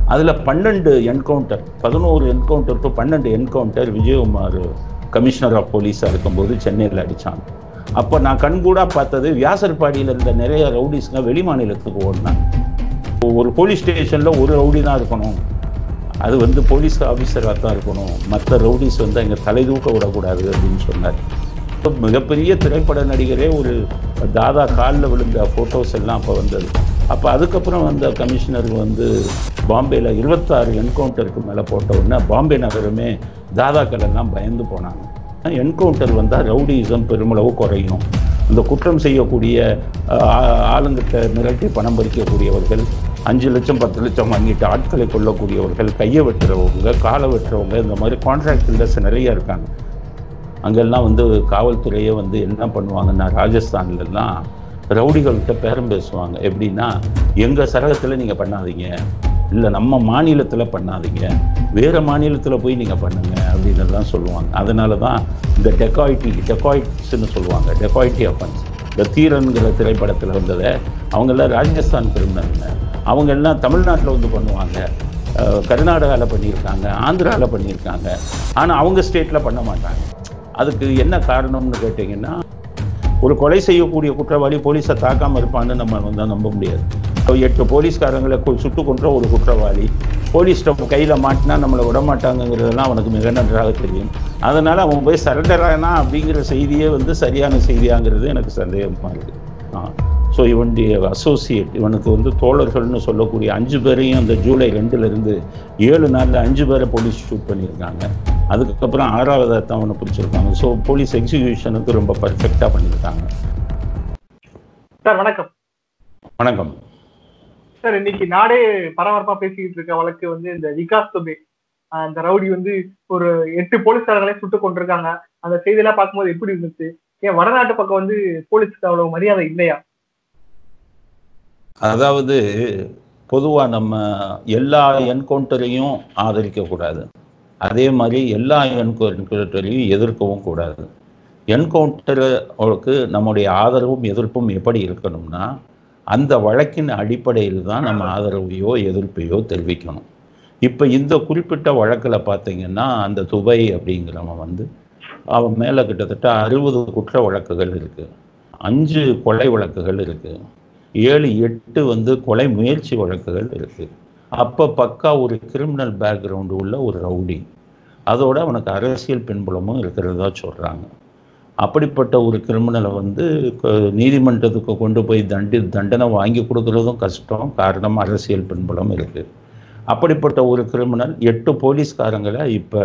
அதில் பன்னெண்டு என்கவுண்டர் பதினோரு என்கவுண்டர் டு பன்னெண்டு என்கவுண்டர் விஜயகுமார் கமிஷனர் ஆஃப் போலீஸாக இருக்கும்போது சென்னையில் அடித்தாங்க அப்போ நான் கண்கூடா பார்த்தது வியாசர்பாடியில் இருந்த நிறைய ரவுடிஸ்ங்க வெளி மாநிலத்துக்கு ஓடினாங்க ஒரு போலீஸ் ஸ்டேஷனில் ஒரு ரவுடி தான் இருக்கணும் அது வந்து போலீஸ் ஆஃபீஸராக தான் இருக்கணும் மற்ற ரவுடிஸ் வந்து அங்கே தலை தூக்க விடக்கூடாது அப்படின்னு சொன்னார் இப்போ மிகப்பெரிய திரைப்பட நடிகரே ஒரு தாதா காலில் விழுந்த ஃபோட்டோஸ் எல்லாம் அப்போ வந்தது அப்போ அதுக்கப்புறம் வந்த கமிஷனருக்கு வந்து பாம்பேயில் இருபத்தாறு என்கவுண்டருக்கு மேலே போட்ட உடனே பாம்பே நகரமே தாதாக்கள் எல்லாம் பயந்து போனாங்க என்கவுண்டர் வந்தால் ரவுடிசம் பெருமளவு குறையும் இந்த குற்றம் செய்யக்கூடிய ஆ- ஆளுங்கிட்ட மிரட்டி பணம் பறிக்கக்கூடியவர்கள் அஞ்சு லட்சம் பத்து லட்சம் வாங்கிட்டு ஆட்களை கொள்ளக்கூடியவர்கள் கையை வெட்டுறவங்க காலை வெட்டுறவங்க இந்த மாதிரி கான்ட்ராக்ட் பில்டர்ஸ் நிறைய இருக்காங்க அங்கெல்லாம் வந்து காவல்துறையே வந்து என்ன பண்ணுவாங்கன்னா ராஜஸ்தான்லலாம் ரவுடிகள்கிட்ட பேரம் பேசுவாங்க எப்படின்னா எங்கள் சரகத்தில் நீங்கள் பண்ணாதீங்க இல்லை நம்ம மாநிலத்தில் பண்ணாதீங்க வேறு மாநிலத்தில் போய் நீங்கள் பண்ணுங்க அப்படின்னு எல்லாம் சொல்லுவாங்க அதனால தான் இந்த டெக்காய்டி டெக்காய்ட்ஸ்னு சொல்லுவாங்க டெக்காய்டி அஃபென்ஸ் இந்த தீரன்கிற திரைப்படத்தில் வந்ததை அவங்கெல்லாம் ராஜஸ்தான் கிரிமினலுங்க அவங்க எல்லாம் தமிழ்நாட்டில் வந்து பண்ணுவாங்க அஹ் கர்நாடகாவில் பண்ணியிருக்காங்க ஆந்திராவில் பண்ணியிருக்காங்க ஆனால் அவங்க ஸ்டேட்டில் பண்ண மாட்டாங்க அதுக்கு என்ன காரணம்னு கேட்டிங்கன்னா ஒரு கொலை செய்யக்கூடிய குற்றவாளி போலீஸை தாக்காமல் இருப்பான்னு நம்ம வந்து நம்ப முடியாது இப்போ எட்டு போலீஸ்காரங்களை கொ- சுட்டு கொன்ற ஒரு குற்றவாளி போலீஸ்ட கையில் மாட்டினா நம்மளை விட மாட்டாங்கங்கிறதெல்லாம் அவனுக்கு மிக நன்றாக தெரியும் அதனால் அவன் போய் சரண்டர் ஆனா அப்படிங்கிற செய்தியே வந்து சரியான செய்தியாங்கிறது எனக்கு சந்தேகமாக இருக்குது ஆ ஸோ இவனுடைய அசோசியேட் இவனுக்கு வந்து தோழர்கள்னு சொல்லக்கூடிய அஞ்சு பேரையும் அந்த ஜூலை ரெண்டுலேருந்து ஏழு நாளில் அஞ்சு பேரை போலீஸ் ஷூட் பண்ணியிருக்காங்க அதுக்கப்புறம் ஆறாவது தான் அவனை பிடிச்சிருக்காங்க ஸோ போலீஸ் எக்ஸிக்யூஷனுக்கு ரொம்ப பர்ஃபெக்டாக பண்ணியிருக்காங்க சார் வணக்கம் வணக்கம் சார் இன்னைக்கு நாடே பரபரப்பா பேசிக்கிட்டு இருக்க வழக்கு வந்து இந்த விகாஸ் துபே ஆஹ் இந்த ரவுடி வந்து ஒரு எட்டு போலீஸ்காரங்களே சுட்டு கொண்டிருக்காங்க அந்த செய்தியெல்லாம் பார்க்கும்போது எப்படி இருந்துச்சு ஏன் வடநாட்டு பக்கம் வந்து போலீஸ்க்கு அவ்வளவு மரியாதை இல்லையா அதாவது பொதுவாக நம்ம எல்லா என்கவுண்டரையும் ஆதரிக்கக்கூடாது அதே மாதிரி எல்லா என்கவுண்டரையும் எதிர்க்கவும் கூடாது என்கவுண்டருக்கு நம்முடைய ஆதரவும் எதிர்ப்பும் எப்படி இருக்கணும்னா அந்த வழக்கின் அடிப்படையில் தான் நம்ம ஆதரவையோ எதிர்ப்பையோ தெரிவிக்கணும் இப்போ இந்த குறிப்பிட்ட வழக்கில் பார்த்தீங்கன்னா அந்த துபை அப்படிங்கிறவன் வந்து அவன் மேலே கிட்டத்தட்ட அறுபது குற்ற வழக்குகள் இருக்குது அஞ்சு கொலை வழக்குகள் இருக்குது ஏழு எட்டு வந்து கொலை முயற்சி வழக்குகள் இருக்குது அப்போ பக்கா ஒரு கிரிமினல் பேக்ரவுண்டு உள்ள ஒரு ரவுடி அதோட அவனுக்கு அரசியல் பின்புலமும் இருக்கிறதா சொல்கிறாங்க அப்படிப்பட்ட ஒரு கிரிமினலை வந்து க- நீதிமன்றத்துக்கு கொண்டு போய் தண்டி தண்டனை வாங்கி கொடுக்கறதும் கஷ்டம் காரணம் அரசியல் பின்புலம் இருக்குது அப்படிப்பட்ட ஒரு கிரிமினல் எட்டு போலீஸ்காரங்களை இப்போ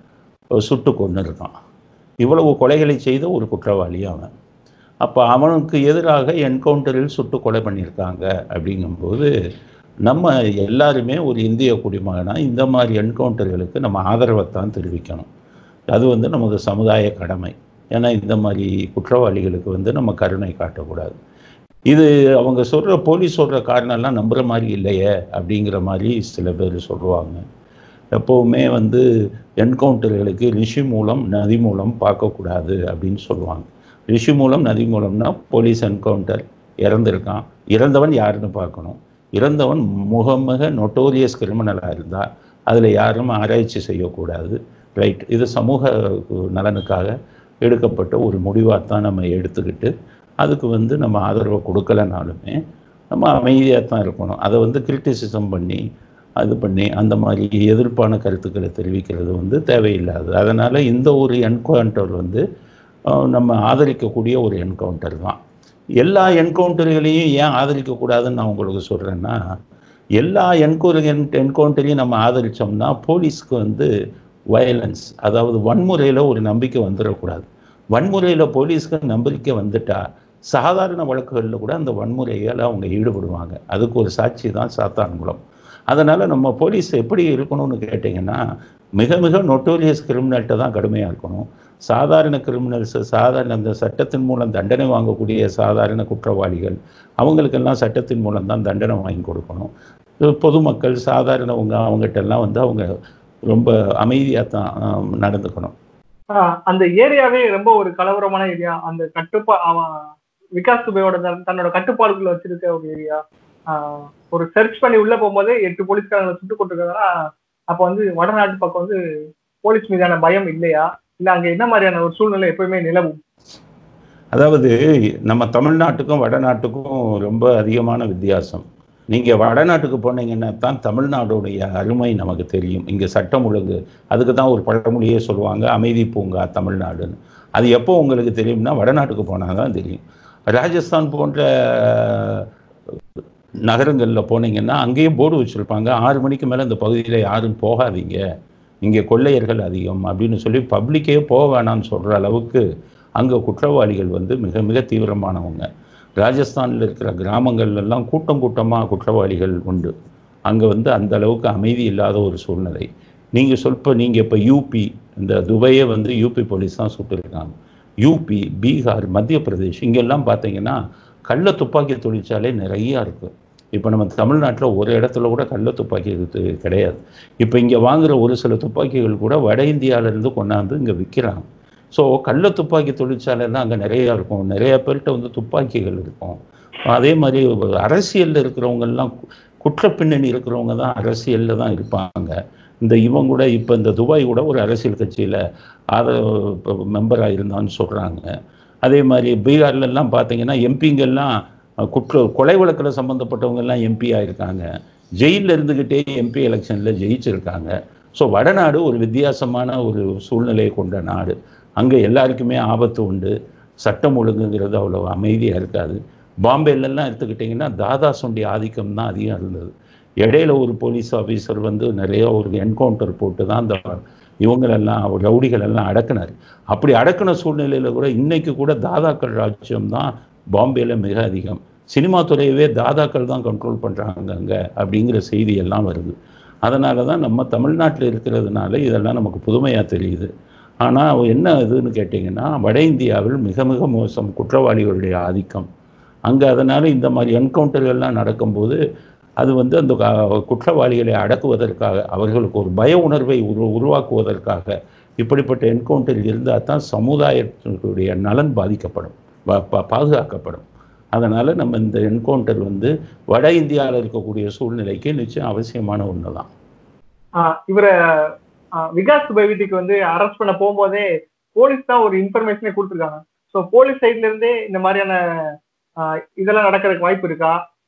சுட்டு கொண்டு இருக்கான் இவ்வளவு கொலைகளை செய்த ஒரு குற்றவாளி அவன் அப்போ அவனுக்கு எதிராக என்கவுண்டரில் சுட்டு கொலை பண்ணியிருக்காங்க அப்படிங்கும்போது நம்ம எல்லாருமே ஒரு இந்திய குடிமகனா இந்த மாதிரி என்கவுண்டர்களுக்கு நம்ம ஆதரவைத்தான் தெரிவிக்கணும் அது வந்து நமது சமுதாய கடமை ஏன்னா இந்த மாதிரி குற்றவாளிகளுக்கு வந்து நம்ம கருணை காட்டக்கூடாது இது அவங்க சொல்கிற போலீஸ் சொல்கிற காரணம்லாம் நம்புகிற மாதிரி இல்லையே அப்படிங்கிற மாதிரி சில பேர் சொல்லுவாங்க எப்போவுமே வந்து என்கவுண்டர்களுக்கு ரிஷி மூலம் நதி மூலம் பார்க்கக்கூடாது அப்படின்னு சொல்லுவாங்க ரிஷி மூலம் நதி மூலம்னா போலீஸ் என்கவுண்டர் இறந்திருக்கான் இறந்தவன் யாருன்னு பார்க்கணும் இறந்தவன் முக மிக நொட்டோரியஸ் கிரிமினலாக இருந்தால் அதில் யாரும் ஆராய்ச்சி செய்யக்கூடாது ரைட் இது சமூக நலனுக்காக எடுக்கப்பட்ட ஒரு முடிவாக தான் நம்ம எடுத்துக்கிட்டு அதுக்கு வந்து நம்ம ஆதரவை கொடுக்கலனாலுமே நம்ம அமைதியாக தான் இருக்கணும் அதை வந்து கிரிட்டிசிசம் பண்ணி அது பண்ணி அந்த மாதிரி எதிர்ப்பான கருத்துக்களை தெரிவிக்கிறது வந்து தேவையில்லாது அதனால் இந்த ஒரு என்கவுண்டர் வந்து அஹ், நம்ம ஆதரிக்கக்கூடிய ஒரு என்கவுண்டர் தான் எல்லா என்கவுண்டர்களையும் ஏன் ஆதரிக்கக்கூடாதுன்னு நான் உங்களுக்கு சொல்கிறேன்னா எல்லா என்கவுண்டர் என்கவுண்டரையும் நம்ம ஆதரித்தோம்னா போலீஸ்க்கு வந்து வயலன்ஸ் அதாவது வன்முறையில் ஒரு நம்பிக்கை வந்துடக்கூடாது வன்முறையில் போலீஸ்க்கு நம்பிக்கை வந்துட்டா சாதாரண வழக்குகளில் கூட அந்த வன்முறையால் அவங்க ஈடுபடுவாங்க அதுக்கு ஒரு சாட்சி தான் சாத்தான்குளம் அதனால் நம்ம போலீஸ் எப்படி இருக்கணும்னு கேட்டிங்கன்னா மிக மிக நொட்டோரியஸ் கிரிமினல்கிட்ட தான் கடுமையாக இருக்கணும் சாதாரண கிரிமினல்ஸ் சாதாரண அந்த சட்டத்தின் மூலம் தண்டனை வாங்கக்கூடிய சாதாரண குற்றவாளிகள் அவங்களுக்கெல்லாம் சட்டத்தின் மூலம் தான் தண்டனை வாங்கி கொடுக்கணும் இது பொதுமக்கள் சாதாரணவங்க அவங்ககிட்ட எல்லாம் வந்து அவங்க ரொம்ப அமைதியாக தான் ஆம், நடந்துக்கணும் ஆஹ் அந்த ஏரியாவே ரொம்ப ஒரு கலவரமான ஏரியா அந்த கட்டுப்பா அவன் விகாஸ் துபையோட தன்- தன்னோட கட்டுப்பாடுக்குள்ள வச்சிருக்க ஒரு ஏரியா ஆஹ், ஒரு சர்ச் பண்ணி உள்ள போகும்போதே எட்டு போலீஸ்காரங்களை சுட்டு கொண்டிருக்காங்கன்னா அப்ப வந்து வடநாட்டு பக்கம் வந்து போலீஸ் மீதான பயம் இல்லையா இல்ல அங்க என்ன மாதிரியான ஒரு சூழ்நிலை எப்பவுமே நிலவும் அதாவது நம்ம தமிழ்நாட்டுக்கும் வடநாட்டுக்கும் ரொம்ப அதிகமான வித்தியாசம் நீங்கள் வடநாட்டுக்கு போனீங்கன்னா தான் தமிழ்நாடுடைய அருமை நமக்கு தெரியும் இங்கே சட்டம் ஒழுங்கு அதுக்கு தான் ஒரு பழமொழியே சொல்லுவாங்க அமைதி பூங்கா தமிழ்நாடுன்னு அது எப்போ உங்களுக்கு தெரியும்னா வடநாட்டுக்கு போனால் தான் தெரியும் ராஜஸ்தான் போன்ற நகரங்களில் போனீங்கன்னா அங்கேயும் போர்டு வச்சுருப்பாங்க ஆறு மணிக்கு மேலே இந்த பகுதியில் யாரும் போகாதீங்க இங்கே கொள்ளையர்கள் அதிகம் அப்படின்னு சொல்லி பப்ளிக்கே போக வேணாம்னு சொல்கிற அளவுக்கு அங்கே குற்றவாளிகள் வந்து மிக மிக தீவிரமானவங்க ராஜஸ்தானில் இருக்கிற கிராமங்கள்ல எல்லாம் கூட்டம் கூட்டமாக குற்றவாளிகள் உண்டு அங்கே வந்து அந்த அளவுக்கு அமைதி இல்லாத ஒரு சூழ்நிலை நீங்கள் சொல்ப நீங்கள் இப்போ யூபி இந்த துபையை வந்து யூபி போலீஸ் தான் சுட்டுருக்காங்க யூபி பீகார் மத்திய பிரதேஷ் இங்கெல்லாம் பார்த்தீங்கன்னா கள்ள துப்பாக்கி தொழிற்சாலை நிறையா இருக்குது இப்போ நம்ம தமிழ்நாட்டில் ஒரு இடத்துல கூட கள்ள துப்பாக்கி இது கிடையாது இப்போ இங்கே வாங்குற ஒரு சில துப்பாக்கிகள் கூட வட இந்தியாவிலேருந்து கொண்டாந்து இங்கே விற்கிறாங்க ஸோ கள்ள துப்பாக்கி தொழிற்சாலைலாம் அங்கே நிறையா இருக்கும் நிறைய பேர்கிட்ட வந்து துப்பாக்கிகள் இருக்கும் அதே மாதிரி அரசியலில் இருக்கிறவங்கெல்லாம் குற்ற பின்னணி இருக்கிறவங்க தான் அரசியலில் தான் இருப்பாங்க இந்த இவங்க கூட இப்போ இந்த துபாய் கூட ஒரு அரசியல் கட்சியில் ஆதரவு மெம்பராக இருந்தான்னு சொல்கிறாங்க அதே மாதிரி பீகார்லெல்லாம் பார்த்தீங்கன்னா எம்பிங்கெல்லாம் குற்ற கொலை வழக்கில் சம்மந்தப்பட்டவங்கெல்லாம் எம்பி ஆயிருக்காங்க ஜெயிலில் இருந்துக்கிட்டே எம்பி எலெக்ஷனில் ஜெயிச்சிருக்காங்க ஸோ வடநாடு ஒரு வித்தியாசமான ஒரு சூழ்நிலையை கொண்ட நாடு அங்கே எல்லாருக்குமே ஆபத்து உண்டு சட்டம் ஒழுங்குங்கிறது அவ்வளோ அமைதியாக இருக்காது பாம்பேலெல்லாம் எடுத்துக்கிட்டிங்கன்னா தாதா சொண்டி ஆதிக்கம் தான் அதிகம் இருந்தது இடையில ஒரு போலீஸ் ஆஃபீஸர் வந்து நிறைய ஒரு என்கவுண்டர் போட்டு தான் அந்த இவங்களெல்லாம் ரவுடிகள் எல்லாம் அடக்குனார் அப்படி அடக்குன சூழ்நிலையில் கூட இன்னைக்கு கூட தாதாக்கள் ராஜ்யம் தான் பாம்பேல மிக அதிகம் சினிமா துறையவே தாதாக்கள் தான் கண்ட்ரோல் பண்ணுறாங்க அங்கே அப்படிங்கிற செய்தி எல்லாம் வருது அதனால தான் நம்ம தமிழ்நாட்டில் இருக்கிறதுனால இதெல்லாம் நமக்கு புதுமையாக தெரியுது ஆனால் என்ன இதுன்னு கேட்டிங்கன்னா வட இந்தியாவில் மிக மிக மோசம் குற்றவாளிகளுடைய ஆதிக்கம் அங்கே அதனால் இந்த மாதிரி என்கவுண்டர்கள்லாம் நடக்கும்போது அது வந்து அந்த க- குற்றவாளிகளை அடக்குவதற்காக அவர்களுக்கு ஒரு பய உணர்வை உரு உருவாக்குவதற்காக இப்படிப்பட்ட என்கவுண்டர் இருந்தால் தான் சமுதாயத்தினுடைய நலன் பாதிக்கப்படும் பா- பா- பாதுகாக்கப்படும் அதனால் நம்ம இந்த என்கவுண்டர் வந்து வட இந்தியாவில் இருக்கக்கூடிய சூழ்நிலைக்கு நிச்சயம் அவசியமான ஒன்று தான் ஆஹ் இவரை ஆஹ் விகாஸ் துபை வீட்டுக்கு வந்து அரெஸ்ட் பண்ண போகும்போதே போலீஸ் தான் ஒரு இன்ஃபர்மேஷனே கொடுத்துருக்காங்க ஸோ போலீஸ் சைட்ல இருந்தே இந்த மாதிரியான ஆஹ் இதெல்லாம் நடக்கிறதுக்கு வாய்ப்பு இருக்கா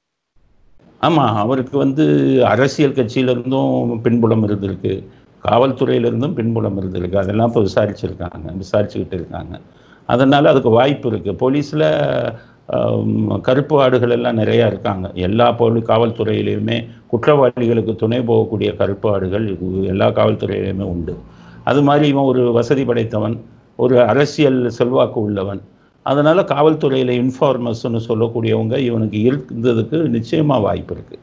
ஆமாம் அவருக்கு வந்து அரசியல் கட்சியிலிருந்தும் பின்புலம் இருந்திருக்கு காவல்துறையிலிருந்தும் பின்புலம் இருந்திருக்கு அதெல்லாம் இப்போ விசாரிச்சிருக்காங்க விசாரிச்சுக்கிட்டு இருக்காங்க அதனால் அதுக்கு வாய்ப்பு இருக்குது போலீஸில் கருப்பு ஆடுகள் எல்லாம் நிறையா இருக்காங்க எல்லா போலி காவல்துறையிலையுமே குற்றவாளிகளுக்கு துணை போகக்கூடிய கருப்பு ஆடுகள் எல்லா காவல்துறையிலையுமே உண்டு அது மாதிரி இவன் ஒரு வசதி படைத்தவன் ஒரு அரசியல் செல்வாக்கு உள்ளவன் அதனால் காவல்துறையில் இன்ஃபார்மர்ஸ்னு சொல்லக்கூடியவங்க இவனுக்கு இருந்ததுக்கு நிச்சயமாக வாய்ப்பு இருக்குது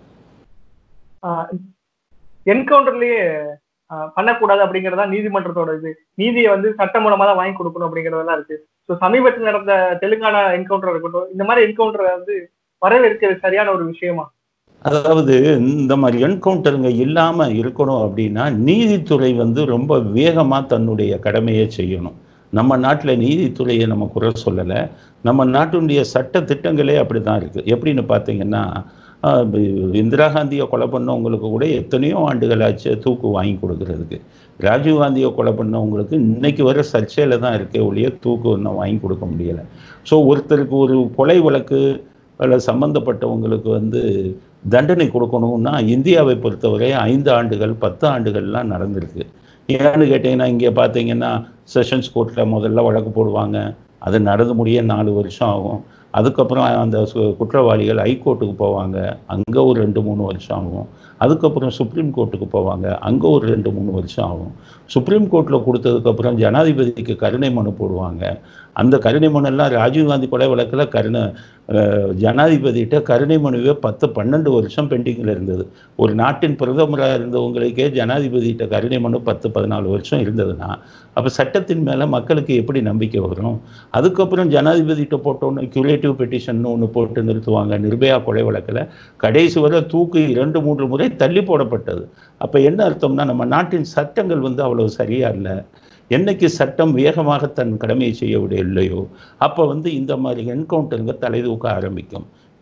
என்கவுண்டர்லயே பண்ணக்கூடாது அப்படிங்கறதா நீதிமன்றத்தோட இது நீதியை வந்து சட்ட மூலமா தான் வாங்கி கொடுக்கணும் அப்படிங்கறதெல்லாம் இருக்கு ஸோ சமீபத்தில் நடந்த தெலுங்கானா என்கவுண்டர் இருக்கட்டும் இந்த மாதிரி என்கவுண்டரை வந்து வரவேற்கிறது சரியான ஒரு விஷயமா அதாவது இந்த மாதிரி என்கவுண்டருங்க இல்லாமல் இருக்கணும் அப்படின்னா நீதித்துறை வந்து ரொம்ப வேகமாக தன்னுடைய கடமையை செய்யணும் நம்ம நாட்டில் நீதித்துறையை நம்ம குறை சொல்லலை நம்ம நாட்டினுடைய சட்ட திட்டங்களே அப்படி தான் இருக்குது எப்படின்னு பார்த்தீங்கன்னா ஆஹ், இந்திரா காந்தியை கொலை பண்ணவங்களுக்கு கூட எத்தனையோ ஆண்டுகள் ஆச்சு தூக்கு வாங்கி கொடுக்கறதுக்கு ராஜீவ் காந்தியை கொலை பண்ணவங்களுக்கு இன்னைக்கு வர சர்ச்சையில் தான் இருக்கே ஒழிய தூக்கு இன்னும் வாங்கி கொடுக்க முடியலை ஸோ ஒருத்தருக்கு ஒரு கொலை வழக்கு அதில் சம்மந்தப்பட்டவங்களுக்கு வந்து தண்டனை கொடுக்கணும்னா இந்தியாவை பொறுத்தவரை ஐந்து ஆண்டுகள் பத்து ஆண்டுகள்லாம் நடந்திருக்கு ஏன்னு கேட்டிங்கன்னா இங்கே பார்த்தீங்கன்னா செஷன்ஸ் கோர்ட்டில் முதல்ல வழக்கு போடுவாங்க அது நடந்து முடிய நாலு வருஷம் ஆகும் அதுக்கப்புறம் அந்த சு- குற்றவாளிகள் ஹைகோர்ட்டுக்கு போவாங்க அங்கே ஒரு ரெண்டு மூணு வருஷம் ஆகும் அதுக்கப்புறம் சுப்ரீம் கோர்ட்டுக்கு போவாங்க அங்கே ஒரு ரெண்டு மூணு வருஷம் ஆகும் சுப்ரீம் கோர்ட்டில் கொடுத்ததுக்கப்புறம் ஜனாதிபதிக்கு கருணை மனு போடுவாங்க அந்த கருணை மனுலாம் ராஜீவ்காந்தி கொலை வழக்கில் கருணை அஹ், ஜனாதிபதிகிட்ட கருணை மனுவே பத்து பன்னெண்டு வருஷம் பெண்டிங்கில் இருந்தது ஒரு நாட்டின் பிரதமராக இருந்தவங்களுக்கே ஜனாதிபதிகிட்ட கருணை மனு பத்து பதினாலு வருஷம் இருந்ததுன்னா அப்போ சட்டத்தின் மேலே மக்களுக்கு எப்படி நம்பிக்கை வரும் அதுக்கப்புறம் ஜனாதிபதிகிட்ட போட்டோன்னு கியூரேட்டிவ் பெட்டிஷன் ஒன்று போட்டு நிறுத்துவாங்க நிர்பயா கொலை வழக்கில் கடைசி வரை தூக்கு இரண்டு மூன்று முறை தள்ளி போடப்பட்டது அப்போ என்ன அர்த்தம்னா நம்ம நாட்டின் சட்டங்கள் வந்து அவ்வளவு சரியா இல்லை என்னைக்கு சட்டம் வேகமாக தன் கடமையை செய்ய விட இல்லையோ அப்போ வந்து இந்த மாதிரி என்கவுண்டருங்க தலை தூக்க ஆரம்பிக்கும்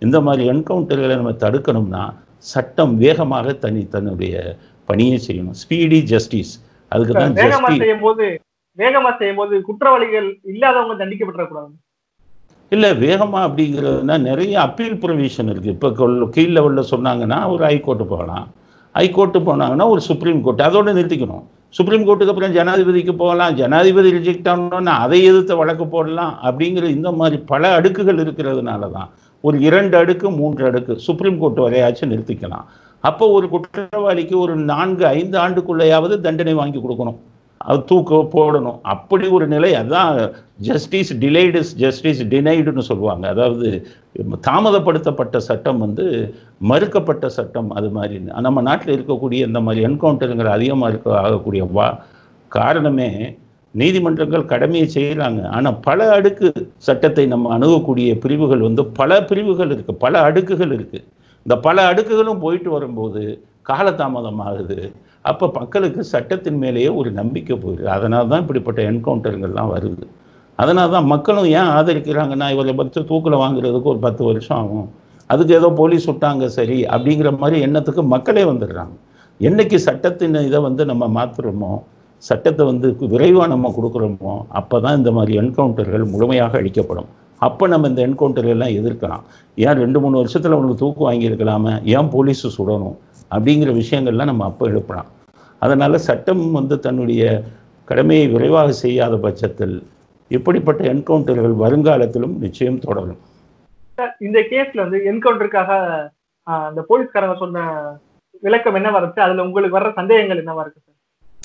இந்த மாதிரி என்கவுண்டர்களை நம்ம தடுக்கணும்னா சட்டம் வேகமாக தனி தன்னுடைய பணியை செய்யணும் ஸ்பீடி ஜஸ்டிஸ் அதுக்கு தான் வேகமா ஜஸ்டிஸ் செய்யும் போது வேகமா செய்யும் போது குற்றவாளிகள் இல்லாதவங்க தண்டிக்கப்பட்டுறக்கூடாது இல்லை வேகமா அப்படிங்கிறதுனா நிறைய அப்பீல் ப்ரொவிஷன் இருக்குது இப்போ கீழ் லெவலில் சொன்னாங்கன்னா ஒரு ஹைகோர்ட்டு போகலாம் ஹைகோர்ட்டு போனாங்கன்னா ஒரு சுப்ரீம் கோர்ட் அதோட நிறுத்திக்கணும் சுப்ரீம் கோர்ட்டுக்கு அப்புறம் ஜனாதிபதிக்கு போகலாம் ஜனாதிபதி ரிஜெக்ட் ஆனோன்னா அதை எதிர்த்து வழக்கு போடலாம் அப்படிங்கிற இந்த மாதிரி பல அடுக்குகள் இருக்கிறதுனால தான் ஒரு இரண்டு அடுக்கு மூன்று அடுக்கு சுப்ரீம் கோர்ட் வரையாச்சும் நிறுத்திக்கலாம் அப்போ ஒரு குற்றவாளிக்கு ஒரு நான்கு ஐந்து ஆண்டுக்குள்ளேயாவது தண்டனை வாங்கி கொடுக்கணும் அது தூக்க போடணும் அப்படி ஒரு நிலை அதான் ஜஸ்டிஸ் டிலைடு ஜஸ்டிஸ் டினைடுன்னு சொல்லுவாங்க அதாவது தாமதப்படுத்தப்பட்ட சட்டம் வந்து மறுக்கப்பட்ட சட்டம் அது மாதிரி நம்ம நாட்டில் இருக்கக்கூடிய இந்த மாதிரி என்கவுண்டருங்கிற அதிகமாக இருக்க ஆகக்கூடிய வா காரணமே நீதிமன்றங்கள் கடமையை செய்கிறாங்க ஆனால் பல அடுக்கு சட்டத்தை நம்ம அணுகக்கூடிய பிரிவுகள் வந்து பல பிரிவுகள் இருக்குது பல அடுக்குகள் இருக்குது இந்த பல அடுக்குகளும் போயிட்டு வரும்போது காலதாமதம் ஆகுது அப்போ மக்களுக்கு சட்டத்தின் மேலேயே ஒரு நம்பிக்கை போயிடுது அதனால தான் இப்படிப்பட்ட என்கவுண்டருங்கள்லாம் வருது அதனால தான் மக்களும் ஏன் ஆதரிக்கிறாங்கன்னா இவரை பற்றி தூக்கில் வாங்குறதுக்கு ஒரு பத்து வருஷம் ஆகும் அதுக்கு ஏதோ போலீஸ் விட்டாங்க சரி அப்படிங்கிற மாதிரி எண்ணத்துக்கு மக்களே வந்துடுறாங்க என்னைக்கு சட்டத்தின் இதை வந்து நம்ம மாற்றுறோமோ சட்டத்தை வந்து விரைவாக நம்ம கொடுக்குறோமோ அப்போ தான் இந்த மாதிரி என்கவுண்டர்கள் முழுமையாக அழிக்கப்படும் அப்போ நம்ம இந்த என்கவுண்டரெல்லாம் எதிர்க்கலாம் ஏன் ரெண்டு மூணு வருஷத்தில் உனக்கு தூக்கு வாங்கியிருக்கலாமே ஏன் போலீஸு சுடணும் அப்படிங்கிற விஷயங்கள்லாம் நம்ம அப்போ எழுப்பலாம் அதனால் சட்டம் வந்து தன்னுடைய கடமையை விரைவாக செய்யாத பட்சத்தில் இப்படிப்பட்ட என்கவுண்டர்கள் வருங்காலத்திலும் நிச்சயம் தொடரும் இந்த கேஸ்ல வந்து என்கவுண்டருக்காக அந்த போலீஸ்காரங்க சொன்ன விளக்கம் என்னவா இருக்கு அதுல உங்களுக்கு வர்ற சந்தேகங்கள் என்னவா இருக்கு சார்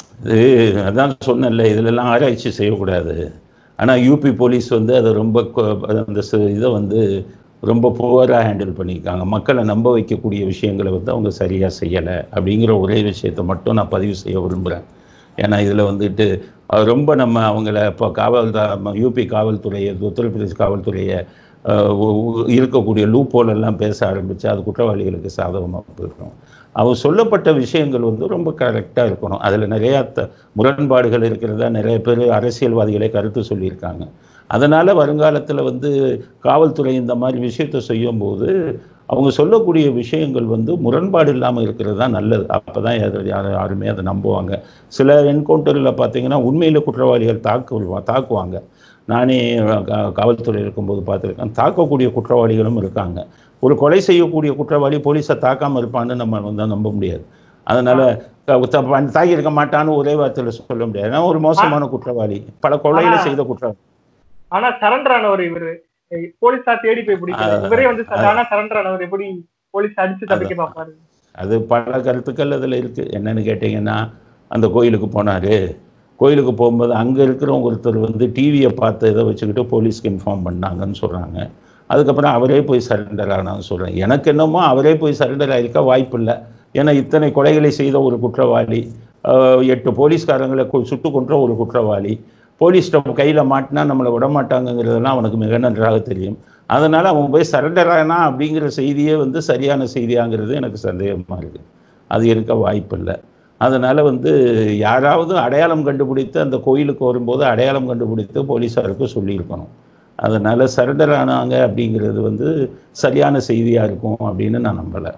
இது அதான் சொன்னேன்ல இதிலெல்லாம் ஆராய்ச்சி செய்யக்கூடாது ஆனால் யூபி போலீஸ் வந்து அதை ரொம்ப கொ- அந்த ச- இதை வந்து ரொம்ப புவராக ஹேண்டில் பண்ணியிருக்காங்க மக்களை நம்ப வைக்கக்கூடிய விஷயங்களை வந்து அவங்க சரியாக செய்யலை அப்படிங்கிற ஒரே விஷயத்தை மட்டும் நான் பதிவு செய்ய விரும்புகிறேன் ஏன்னா இதில் வந்துட்டு அது ரொம்ப நம்ம அவங்கள இப்போ காவல் யூபி காவல்துறையை உத்தரப்பிரதேஷ் காவல்துறையை அஹ், உ- உ- இருக்கக்கூடிய லூப்போல் எல்லாம் பேச ஆரம்பித்து அது குற்றவாளிகளுக்கு சாதகமாக போயிடும் அவர் சொல்லப்பட்ட விஷயங்கள் வந்து ரொம்ப கரெக்டாக இருக்கணும் அதில் நிறையா த முரண்பாடுகள் இருக்கிறதா நிறைய பேர் அரசியல்வாதிகளே கருத்து சொல்லியிருக்காங்க அதனால் வருங்காலத்தில் வந்து காவல்துறை இந்த மாதிரி விஷயத்தை செய்யும்போது அவங்க சொல்லக்கூடிய விஷயங்கள் வந்து முரண்பாடு இல்லாமல் இருக்கிறது தான் நல்லது அப்போ தான் யாருமே அதை நம்புவாங்க சில என்கவுண்டரில் பார்த்தீங்கன்னா உண்மையில் குற்றவாளிகள் தாக்கு தாக்குவாங்க நானே கா- காவல்துறை இருக்கும்போது பார்த்துருக்கேன் தாக்கக்கூடிய குற்றவாளிகளும் இருக்காங்க ஒரு கொலை செய்யக்கூடிய குற்றவாளி போலீஸை தாக்காமல் இருப்பான்னு நம்ம வந்து நம்ப முடியாது அதனால் தாக்கியிருக்க மாட்டான்னு ஒரே வார்த்தையில் சொல்ல முடியாது ஏன்னா ஒரு மோசமான குற்றவாளி பல கொலைகளை செய்த குற்றவாளி ஆனா சரண்டர் ஆனவர் இவரு போலீஸா தேடி போய் பிடிக்கல ஆ, இவரே வந்து ஆனா சரண்டர் ஆனவர் எப்படி போலீஸ் அடிச்சு தப்பிக்க பாப்பாரு அது பல கருத்துக்கள் அதில் இருக்குது என்னன்னு கேட்டிங்கன்னா அந்த கோயிலுக்கு போனார் கோயிலுக்கு போகும்போது அங்கே இருக்கிறவங்க ஒருத்தர் வந்து டிவியை பார்த்து இதை வச்சுக்கிட்டு போலீஸ்க்கு இன்ஃபார்ம் பண்ணாங்கன்னு சொல்கிறாங்க அதுக்கப்புறம் அவரே போய் சரண்டர் ஆனான்னு சொல்கிறேன் எனக்கு என்னமோ அவரே போய் சரண்டர் ஆகிருக்க வாய்ப்பு இல்லை ஏன்னா இத்தனை கொலைகளை செய்த ஒரு குற்றவாளி ஆஹ், எட்டு போலீஸ்காரங்களை கொ- சுட்டு கொன்ற ஒரு குற்றவாளி போலீஸ் கையில் மாட்டினா நம்மளை விட மாட்டாங்கங்கிறதெல்லாம் அவனுக்கு மிக நன்றாக தெரியும் அதனால் அவன் போய் சரண்டர் ஆனா அப்படிங்கிற செய்தியே வந்து சரியான செய்தியாங்கிறது எனக்கு சந்தேகமாக இருக்குது அது இருக்க வாய்ப்பில்லை அதனால் வந்து யாராவது அடையாளம் கண்டுபிடித்து அந்த கோயிலுக்கு வரும்போது அடையாளம் கண்டுபிடித்து போலீஸாருக்கு சொல்லியிருக்கணும் அதனால் சரண்டர் ஆனாங்க அப்படிங்கிறது வந்து சரியான செய்தியாக இருக்கும் அப்படின்னு நான் நம்பலை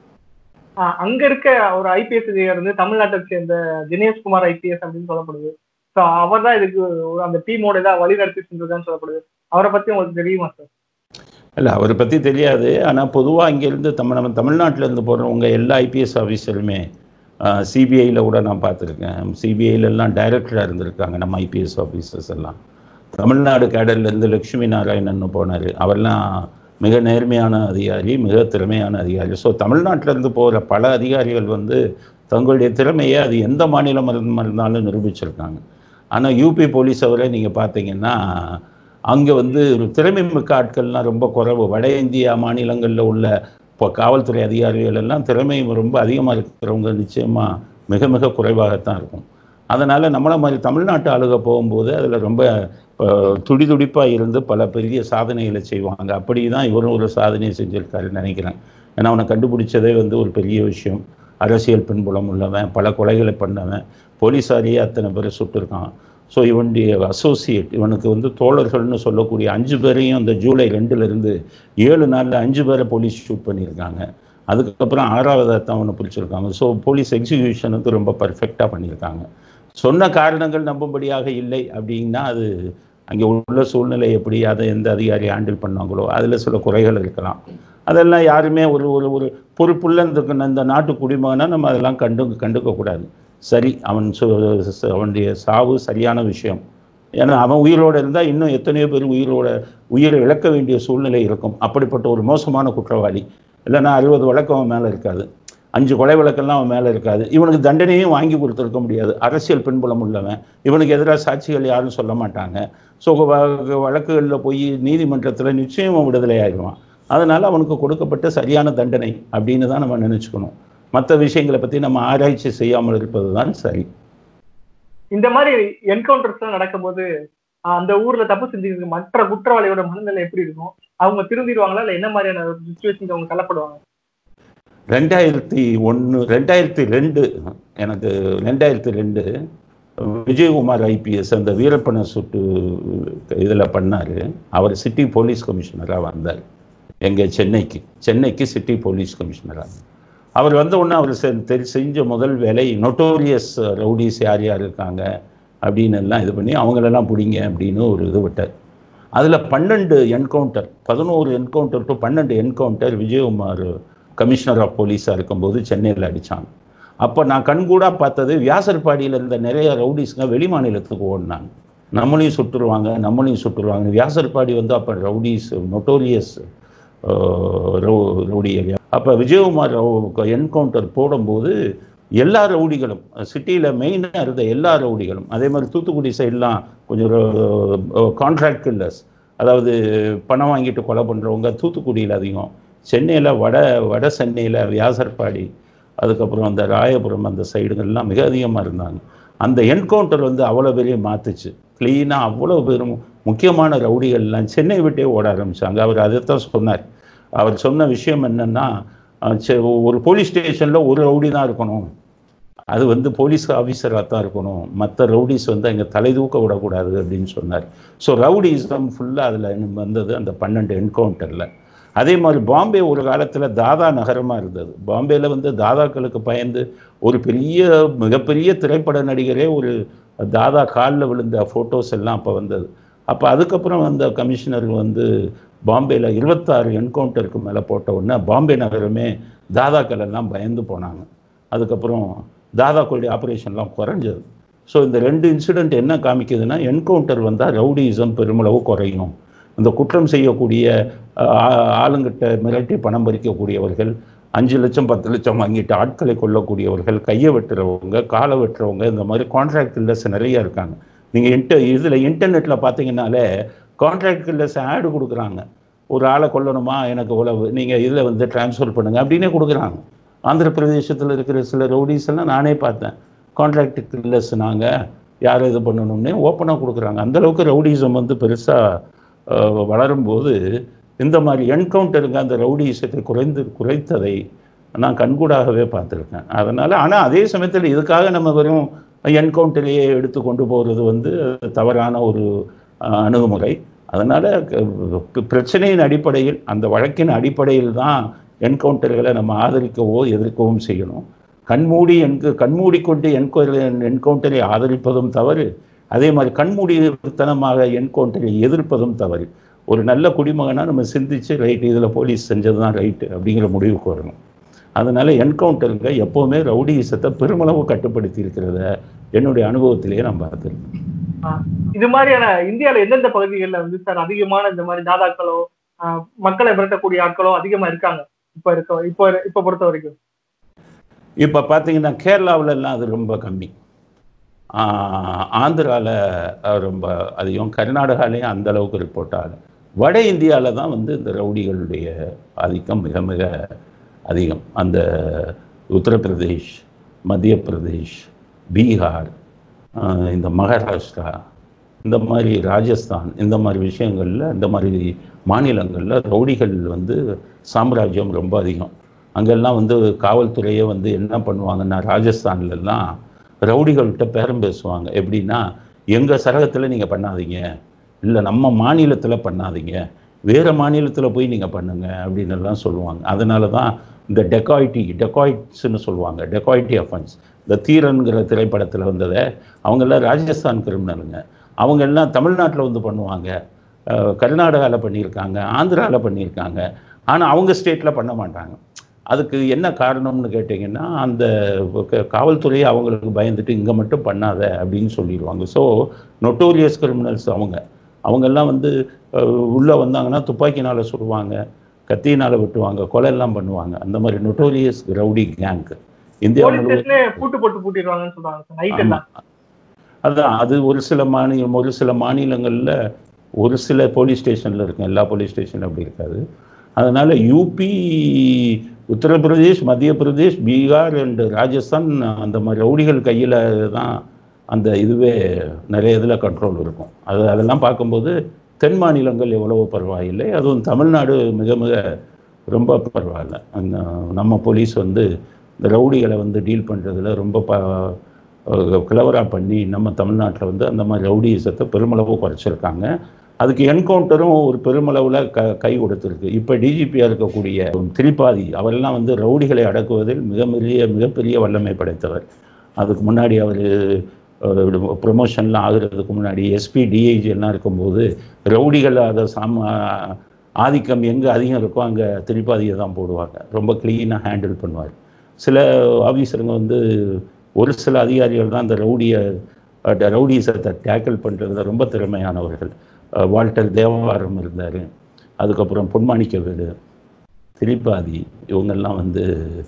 ஆஹ் அங்க இருக்க ஒரு ஐபிஎஸ் அதிகாரி வந்து தமிழ்நாட்டை சேர்ந்த தினேஷ்குமார் ஐபிஎஸ் அப்படின்னு சொல்லப்படுது ஸோ அவர் தான் இதுக்கு ஒரு அந்த டீமோட இதாக வழி நடத்தி செஞ்சிருக்கான்னு சொல்லப்படுது அவரை பத்தி உங்களுக்கு தெரியுமா சார் இல்லை அவரை பற்றி தெரியாது ஆனால் பொதுவாக இங்கேருந்து தமிழ் நம்ம தமிழ்நாட்டில் இருந்து போகிறவங்க எல்லா ஐபிஎஸ் ஆஃபீஸருமே சிபிஐயில் கூட நான் பார்த்துருக்கேன் சிபிஐலெல்லாம் டைரக்டராக இருந்திருக்காங்க நம்ம ஐபிஎஸ் ஆஃபீஸர்ஸ் எல்லாம் தமிழ்நாடு கேடர்லேருந்து லக்ஷ்மி நாராயணன் போனார் அவரெல்லாம் மிக நேர்மையான அதிகாரி மிக திறமையான அதிகாரி ஸோ தமிழ்நாட்டிலேருந்து போகிற பல அதிகாரிகள் வந்து தங்களுடைய திறமையை அது எந்த மாநிலம் இருந்த- இருந்தாலும் நிரூபிச்சிருக்காங்க ஆனால் யூபி போலீஸ் அவரை நீங்கள் பார்த்தீங்கன்னா அங்கே வந்து ஒரு திறமை மிக்க ஆட்கள்லாம் ரொம்ப குறைவு வட இந்தியா மாநிலங்களில் உள்ள இப்போ காவல்துறை அதிகாரிகள் எல்லாம் திறமை ரொம்ப அதிகமாக இருக்கிறவங்க நிச்சயமாக மிக மிக குறைவாகத்தான் இருக்கும் அதனால் நம்மளை மாதிரி தமிழ்நாட்டு ஆளுக போகும்போது அதில் ரொம்ப அஹ், துடிதுடிப்பாக இருந்து பல பெரிய சாதனைகளை செய்வாங்க அப்படி தான் இவரும் ஒரு சாதனையை செஞ்சுருக்காருன்னு நினைக்கிறேன் ஏன்னா அவனை கண்டுபிடிச்சதே வந்து ஒரு பெரிய விஷயம் அரசியல் பின்புலம் உள்ளவன் பல கொலைகளை பண்ணவன் போலீஸாரியே அத்தனை பேரை சுட்டிருக்கான் ஸோ இவனுடைய அசோசியேட் இவனுக்கு வந்து தோழர்கள்னு சொல்லக்கூடிய அஞ்சு பேரையும் இந்த ஜூலை ரெண்டுலேருந்து ஏழு நாளில் அஞ்சு பேரை போலீஸ் ஷூட் பண்ணியிருக்காங்க அதுக்கப்புறம் ஆறாவதாக தான் அவனை பிடிச்சிருக்காங்க ஸோ போலீஸ் எக்ஸிக்யூஷன் வந்து ரொம்ப பர்ஃபெக்டாக பண்ணியிருக்காங்க சொன்ன காரணங்கள் நம்பும்படியாக இல்லை அப்படின்னா அது அங்கே உள்ள சூழ்நிலை எப்படி அதை எந்த அதிகாரி ஹேண்டில் பண்ணாங்களோ அதில் சில குறைகள் இருக்கலாம் அதெல்லாம் யாருமே ஒரு ஒரு ஒரு பொறுப்புள்ள இந்த இந்த நாட்டு குடிமகனா நம்ம அதெல்லாம் கண்டு கண்டுக்கக்கூடாது சரி அவன் சு- சு- அவனுடைய சாவு சரியான விஷயம் ஏன்னா அவன் உயிரோடு இருந்தால் இன்னும் எத்தனையோ பேர் உயிரோட உயிரை இழக்க வேண்டிய சூழ்நிலை இருக்கும் அப்படிப்பட்ட ஒரு மோசமான குற்றவாளி இல்லைன்னா அறுபது வழக்கம் அவன் மேலே இருக்காது அஞ்சு கொலை வழக்கெல்லாம் அவன் மேலே இருக்காது இவனுக்கு தண்டனையும் வாங்கி கொடுத்துருக்க முடியாது அரசியல் பின்புலம் உள்ளவன் இவனுக்கு எதிராக சாட்சிகள் யாரும் சொல்ல மாட்டாங்க ஸோ வழக்குகளில் போய் நீதிமன்றத்தில் நிச்சயம் அவன் விடுதலை ஆகிடுவான் அதனால் அவனுக்கு கொடுக்கப்பட்ட சரியான தண்டனை அப்படின்னு தான் நம்ம நினச்சிக்கணும் மற்ற விஷயங்களை பற்றி நம்ம ஆராய்ச்சி செய்யாமல் இருப்பது தான் சரி இந்த மாதிரி என்கவுண்டர்ஸ் எல்லாம் நடக்கும்போது ஆஹ், அந்த ஊர்ல தப்பு செஞ்சிருக்க மற்ற குற்றவாளியோட மனநிலை எப்படி இருக்கும் அவங்க திருந்திடுவாங்களா இல்ல என்ன மாதிரியான சுச்சுவேஷன் அவங்க தள்ளப்படுவாங்க ரெண்டாயிரத்தி ஒன்று ரெண்டாயிரத்தி ரெண்டு எனக்கு ரெண்டாயிரத்தி ரெண்டு விஜயகுமார் ஐபிஎஸ் அந்த வீரப்பனை சுட்டு இதில் பண்ணார் அவர் சிட்டி போலீஸ் கமிஷனராக வந்தார் எங்கே சென்னைக்கு சென்னைக்கு சிட்டி போலீஸ் கமிஷனராக அவர் வந்த உடனே அவர் செ- தெரி- செஞ்ச முதல் வேலை நொட்டோரியஸ் ரவுடிஸ் யார் யார் இருக்காங்க அப்படின்னு எல்லாம் இது பண்ணி அவங்களெல்லாம் பிடிங்க அப்படின்னு ஒரு இது விட்டார் அதில் பன்னெண்டு என்கவுண்டர் பதினோரு என்கவுண்டர் டு பன்னெண்டு என்கவுண்டர் விஜயகுமார் கமிஷனர் ஆஃப் போலீஸாக இருக்கும்போது சென்னையில் அடித்தாங்க அப்போ நான் கண்கூடாக பார்த்தது வியாசர்பாடியில் இருந்த நிறைய ரவுடிஸ்ங்க வெளி மாநிலத்துக்கு ஓடினாங்க நம்மளையும் சுட்டுருவாங்க நம்மளையும் சுட்டுருவாங்க வியாசர்பாடி வந்து அப்போ ரவுடிஸ் நொட்டோரியஸ் ரவுடி ஏரியா அப்போ விஜயகுமார் என்கவுண்டர் போடும்போது எல்லா ரவுடிகளும் சிட்டியில் மெயினாக இருந்த எல்லா ரவுடிகளும் அதே மாதிரி தூத்துக்குடி சைட்லாம் கொஞ்சம் கான்ட்ராக்ட் கில்லர்ஸ் அதாவது பணம் வாங்கிட்டு கொலை பண்ணுறவங்க தூத்துக்குடியில் அதிகம் சென்னையில் வட வட சென்னையில் வியாசர்பாடி அதுக்கப்புறம் அந்த ராயபுரம் அந்த சைடுகள்லாம் மிக அதிகமாக இருந்தாங்க அந்த என்கவுண்டர் வந்து அவ்வளோ பெரிய மாற்றுச்சு க்ளீனாக அவ்வளோ பேரும் முக்கியமான ரவுடிகள்லாம் சென்னை விட்டே ஓட ஆரம்பித்தாங்க அவர் அதைத்தான் சொன்னார் அவர் சொன்ன விஷயம் என்னென்னா ஒரு போலீஸ் ஸ்டேஷனில் ஒரு ரவுடி தான் இருக்கணும் அது வந்து போலீஸ் ஆஃபீஸராக தான் இருக்கணும் மற்ற ரவுடிஸ் வந்து அங்கே தலை தூக்க விடக்கூடாது அப்படின்னு சொன்னார் ஸோ ரவுடிசம் ஃபுல்லாக அதில் வந்தது அந்த பன்னெண்டு என்கவுண்டரில் அதே மாதிரி பாம்பே ஒரு காலத்தில் தாதா நகரமாக இருந்தது பாம்பேயில் வந்து தாதாக்களுக்கு பயந்து ஒரு பெரிய மிகப்பெரிய திரைப்பட நடிகரே ஒரு தாதா காலில் விழுந்த ஃபோட்டோஸ் எல்லாம் அப்போ வந்தது அப்போ அதுக்கப்புறம் வந்த கமிஷனர் வந்து பாம்பேயில் இருபத்தாறு என்கவுண்டருக்கு மேலே போட்ட உடனே பாம்பே நகரமே தாதாக்கள் எல்லாம் பயந்து போனாங்க அதுக்கப்புறம் தாதாக்களுடைய ஆப்ரேஷன்லாம் குறைஞ்சது ஸோ இந்த ரெண்டு இன்சிடெண்ட் என்ன காமிக்குதுன்னா என்கவுண்டர் வந்தால் ரவுடிசம் பெருமளவு குறையும் இந்த குற்றம் செய்யக்கூடிய ஆ- ஆளுங்கிட்ட மிரட்டி பணம் பறிக்கக்கூடியவர்கள் அஞ்சு லட்சம் பத்து லட்சம் வாங்கிட்டு ஆட்களை கொல்லக்கூடியவர்கள் கையை வெட்டுறவங்க காலை வெட்டுறவங்க இந்த மாதிரி கான்ட்ராக்ட் இல்லஸ் நிறைய இருக்காங்க நீங்கள் இன்ட இதில் இன்டர்நெட்டில் பார்த்தீங்கன்னாலே கான்ட்ராக்ட் இல்லஸ் ஆடு கொடுக்குறாங்க ஒரு ஆளை கொல்லணுமா எனக்கு உழவு நீங்கள் இதில் வந்து ட்ரான்ஸ்ஃபர் பண்ணுங்கள் அப்படின்னே கொடுக்குறாங்க ஆந்திர பிரதேசத்தில் இருக்கிற சில ரவுடிஸ் எல்லாம் நானே பார்த்தேன் கான்ட்ராக்ட் கில்லர்ஸ் நாங்கள் யார் இது பண்ணணும்னே ஓப்பனாக கொடுக்குறாங்க அந்தளவுக்கு ரவுடிசம் வந்து பெருசாக வளரும்போது இந்த மாதிரி என்கவுண்டருங்க அந்த ரவுடிசத்தை குறைந்து குறைத்ததை நான் கண்கூடாகவே பார்த்துருக்கேன் அதனால் ஆனால் அதே சமயத்தில் இதுக்காக நம்ம வெறும் என்கவுண்டரையே எடுத்து கொண்டு போகிறது வந்து தவறான ஒரு அஹ், அணுகுமுறை அதனால் பிரச்சனையின் அடிப்படையில் அந்த வழக்கின் அடிப்படையில் தான் என்கவுண்டர்களை நம்ம ஆதரிக்கவோ எதிர்க்கவும் செய்யணும் கண்மூடி என்கு கண்மூடிக்கொண்டு என்கொயரி என்கவுண்டரை ஆதரிப்பதும் தவறு அதே மாதிரி கண்மூடித்தனமாக என்கவுண்டரை எதிர்ப்பதும் தவறு ஒரு நல்ல குடிமகனாக நம்ம சிந்திச்சு ரைட் இதில் போலீஸ் செஞ்சது தான் ரைட்டு அப்படிங்கிற முடிவுக்கு வரணும் அதனால என்கவுண்டருங்க எப்போவுமே ரவுடிசத்தை பெருமளவு கட்டுப்படுத்தி இருக்கிறத என்னுடைய அனுபவத்திலேயே நான் பார்த்துருக்கேன் ஆஹ் இது மாதிரியான இந்தியால எந்தெந்த பகுதிகளில் வந்து சார் அதிகமான இந்த மாதிரி தாதாக்களோ ஆஹ் மக்களை மிரட்டக்கூடிய ஆட்களோ அதிகமா இருக்காங்க இப்ப இருக்க இப்போ இப்ப பொறுத்த வரைக்கும் இப்போ பார்த்தீங்கன்னா கேரளாவுல எல்லாம் அது ரொம்ப கம்மி ஆந்திராவில் ரொம்ப அதிகம் கர்நாடகாலேயும் அந்த அளவுக்கு ரிப்போர்ட் ஆகலை வட இந்தியாவில் தான் வந்து இந்த ரவுடிகளுடைய ஆதிக்கம் மிக மிக அதிகம் அந்த உத்தரப்பிரதேஷ் மத்திய பிரதேஷ் பீகார் ஆஹ் இந்த மகாராஷ்டிரா இந்த மாதிரி ராஜஸ்தான் இந்த மாதிரி விஷயங்களில் இந்த மாதிரி மாநிலங்களில் ரவுடிகள் வந்து சாம்ராஜ்யம் ரொம்ப அதிகம் அங்கெல்லாம் வந்து காவல்துறையே வந்து என்ன பண்ணுவாங்கன்னா ராஜஸ்தான்லலாம் ரவுடிகள்கிட்ட பேரம் பேசுவாங்க எப்படின்னா எங்கள் சரகத்தில் நீங்கள் பண்ணாதீங்க இல்லை நம்ம மாநிலத்தில் பண்ணாதீங்க வேறு மாநிலத்தில் போய் நீங்கள் பண்ணுங்க அப்படின்னு எல்லாம் சொல்லுவாங்க அதனால தான் இந்த டெக்காய்டி டெக்காய்ட்ஸ்னு சொல்லுவாங்க டெக்காய்டி அஃபென்ஸ் இந்த தீரன்கிற திரைப்படத்தில் வந்ததை அவங்கெல்லாம் ராஜஸ்தான் கிரிமினலுங்க அவங்க எல்லாம் தமிழ்நாட்டில் வந்து பண்ணுவாங்க கர்நாடகாவில் பண்ணியிருக்காங்க ஆந்திராவில் பண்ணியிருக்காங்க ஆனால் அவங்க ஸ்டேட்டில் பண்ண மாட்டாங்க அதுக்கு என்ன காரணம்னு கேட்டிங்கன்னா அந்த க- காவல்துறை அவங்களுக்கு பயந்துட்டு இங்கே மட்டும் பண்ணாத அப்படின்னு சொல்லிடுவாங்க ஸோ நொட்டோரியஸ் கிரிமினல்ஸ் அவங்க அவங்கெல்லாம் வந்து உள்ளே வந்தாங்கன்னா துப்பாக்கினால் சுடுவாங்க கத்தியினால் வெட்டுவாங்க கொலை எல்லாம் பண்ணுவாங்க அந்த மாதிரி notorious rowdy gang India police முழுவதும் ஸ்டேஷன்ல பூட்டு போட்டு பூட்டிடுவாங்கன்னு சொல்றாங்க நைட் எல்லாம் ஆமா. அதான் அது ஒரு சில மாநிலம் ஒரு சில மாநிலங்களில் ஒரு சில போலீஸ் ஸ்டேஷனில் இருக்கும் எல்லா போலீஸ் ஸ்டேஷன்ல அப்படி இருக்காது அதனால யூபி உத்தரப்பிரதேஷ் மத்திய பிரதேஷ் பீகார் அண்ட் ராஜஸ்தான் அந்த மாதிரி ரவுடிகள் கையில் தான் அந்த இதுவே நிறைய இதில் கண்ட்ரோல் இருக்கும் அது அதெல்லாம் பார்க்கும்போது தென் மாநிலங்கள் எவ்வளவோ பரவாயில்லை அதுவும் தமிழ்நாடு மிக மிக ரொம்ப பரவாயில்ல அந்த நம்ம போலீஸ் வந்து இந்த ரவுடிகளை வந்து டீல் பண்ணுறதுல ரொம்ப ப கிளவராக பண்ணி நம்ம தமிழ்நாட்டில் வந்து அந்த மாதிரி ரவுடிசத்தை பெருமளவு குறைச்சிருக்காங்க அதுக்கு என்கவுண்டரும் ஒரு பெருமளவில் க கை கொடுத்துருக்கு இப்போ டிஜிபியாக இருக்கக்கூடிய திரிபாதி அவரெல்லாம் வந்து ரவுடிகளை அடக்குவதில் மிக பெரிய மிகப்பெரிய வல்லமை படைத்தவர் அதுக்கு முன்னாடி அவர் ப்ரொமோஷன்லாம் ஆகுறதுக்கு முன்னாடி எஸ்பி டிஐஜி எல்லாம் இருக்கும்போது ரவுடிகள் அதை சாம ஆதிக்கம் எங்கே அதிகம் இருக்கோ அங்கே திரிபாதியை தான் போடுவாங்க ரொம்ப க்ளீனாக ஹேண்டில் பண்ணுவார் சில ஆஃபீஸருங்க வந்து ஒரு சில அதிகாரிகள் தான் அந்த ரவுடியை ரவுடிசத்தை டேக்கிள் பண்ணுறதுல ரொம்ப திறமையானவர்கள் அஹ் வால்டர் தேவாரம் இருந்தார் அதுக்கப்புறம் பொன்மாணிக்க வீடு திரிபாதி இவங்கெல்லாம் வந்து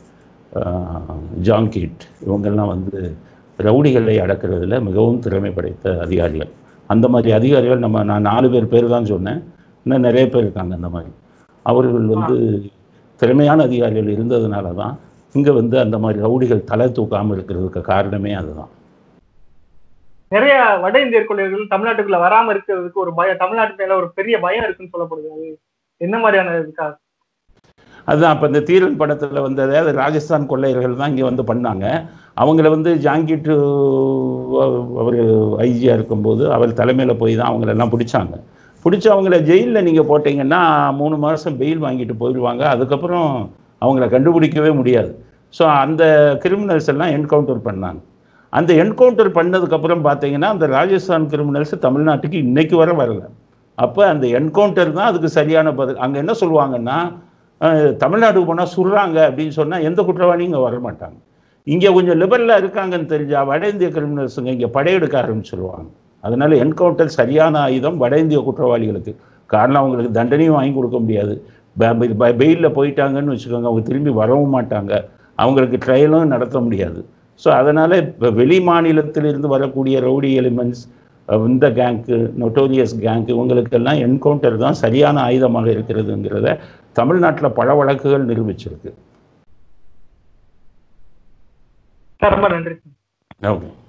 அஹ், ஜாங்கிட் இவங்கெல்லாம் வந்து ரவுடிகளை அடக்கிறதுல மிகவும் திறமை படைத்த அதிகாரிகள் அந்த மாதிரி அதிகாரிகள் நம்ம நான் நாலு பேர் பேர் தான் சொன்னேன் இன்னும் நிறைய பேர் இருக்காங்க அந்த மாதிரி அவர்கள் வந்து திறமையான அதிகாரிகள் இருந்ததுனால தான் இங்கே வந்து அந்த மாதிரி ரவுடிகள் தலை தூக்காமல் இருக்கிறதுக்கு காரணமே அதுதான் நிறைய வட இந்தியர் கொள்ளையர்கள் தமிழ்நாட்டுக்குள்ள வராம இருக்கிறதுக்கு ஒரு பயம் தமிழ்நாட்டு மேல ஒரு பெரிய பயம் இருக்குன்னு சொல்லப்படுது அது என்ன மாதிரியான இருக்கா அதுதான் அப்போ இந்த தீரன் படத்தில் வந்ததை அது ராஜஸ்தான் கொள்ளையர்கள் தான் இங்கே வந்து பண்ணாங்க அவங்கள வந்து ஜாங்கிட்டு அவர் ஐஜியாக இருக்கும்போது அவர் தலைமையில் போய் தான் அவங்களெல்லாம் பிடிச்சாங்க பிடிச்சி அவங்கள ஜெயிலில் நீங்கள் போட்டிங்கன்னா மூணு மாதம் பெயில் வாங்கிட்டு போயிடுவாங்க அதுக்கப்புறம் அவங்கள கண்டுபிடிக்கவே முடியாது ஸோ அந்த கிரிமினல்ஸ் எல்லாம் என்கவுண்டர் பண்ணாங்க அந்த என்கவுண்டர் பண்ணதுக்கப்புறம் பார்த்தீங்கன்னா அந்த ராஜஸ்தான் கிரிமினல்ஸ் தமிழ்நாட்டுக்கு இன்னைக்கு வர வரல அப்போ அந்த என்கவுண்டர் தான் அதுக்கு சரியான பதில் அங்கே என்ன சொல்லுவாங்கன்னா அஹ், தமிழ்நாட்டுக்கு போனால் சுடுறாங்க அப்படின்னு சொன்னால் எந்த குற்றவாளியும் இங்கே வர மாட்டாங்க இங்கே கொஞ்சம் லிபரலாக இருக்காங்கன்னு தெரிஞ்சா வட இந்திய கிரிமினல்ஸுங்க இங்கே படையெடுக்க ஆரம்பிச்சிருவாங்க அதனால என்கவுண்டர் சரியான ஆயுதம் வட இந்திய குற்றவாளிகளுக்கு காரணம் அவங்களுக்கு தண்டனையும் வாங்கி கொடுக்க முடியாது பெயிலில் போயிட்டாங்கன்னு வச்சுக்கோங்க அவங்க திரும்பி வரவும் மாட்டாங்க அவங்களுக்கு ட்ரையலும் நடத்த முடியாது ஸோ அதனால் இப்போ வெளி மாநிலத்திலிருந்து வரக்கூடிய ரவுடி எலிமெண்ட்ஸ் இந்த கேங்க்கு நொட்டோரியஸ் கேங்க் இவங்களுக்கெல்லாம் என்கவுண்டர் தான் சரியான ஆயுதமாக இருக்கிறதுங்கிறத தமிழ்நாட்டில் பல வழக்குகள் நிரூபிச்சிருக்கு சார் ரொம்ப நன்றி ஓகே